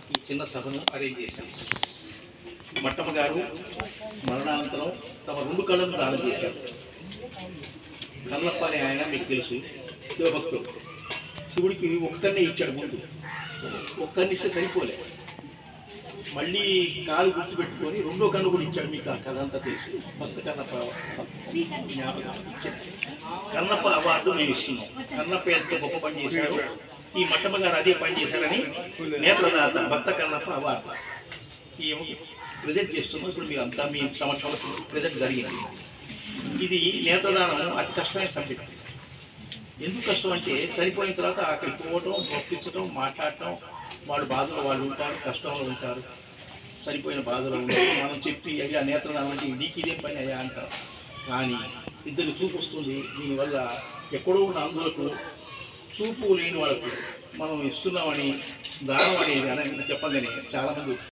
ఈ చిన్న సభను అరేంజ్ చేశాను మట్టమ్మ గారు మరణానంతరం తమ రెండు కళ్ళను దానం చేశారు కన్నప్ప అనే ఆయన మీకు తెలుసు శివభక్తుడు శివుడికి ఒక్కనే ఇచ్చాడు ముందు ఒక్కరిని ఇస్తే సరిపోలే మళ్ళీ కాలు గుర్తుపెట్టుకొని రెండో కన్ను కూడా ఇచ్చాడు మీకు ఆ కథ అంతా తెలుసు భక్త కన్నప్ప జ్ఞాపకం ఇచ్చాడు కన్నప్ప అవార్డు మేము ఇస్తున్నాం కన్నప్ప ఎంత గొప్ప పని చేశాడు ఈ మట్టమ్మ గారు అదే పని చేశారని నేత్రదాత భక్త కన్నప్ప అవార్డు ఈ ప్రజెంట్ చేస్తున్నాం ఇప్పుడు మీరు అంతా మీ సంవత్సరంలో ప్రజెంట్ జరిగింది ఇది నేత్రదానం అతి కష్టమైన సబ్జెక్ట్ ఎందుకు కష్టం అంటే చనిపోయిన తర్వాత అక్కడికి పోవటం ఒప్పించడం మాట్లాడటం వాళ్ళు బాధలో వాళ్ళు ఉంటారు కష్టంలో ఉంటారు చనిపోయిన బాధలో ఉంటారు మనం చెప్పి అయ్యా నేత్రదానం అంటే నీకు ఇదే పని అయ్యా అంటారు కానీ ఇద్దరు చూపు వస్తుంది దీనివల్ల ఎక్కడో ఉన్న అందులకు చూపు లేని వాళ్ళకు మనం ఇస్తున్నామని దానం అనేది అని చెప్పగానే చాలామంది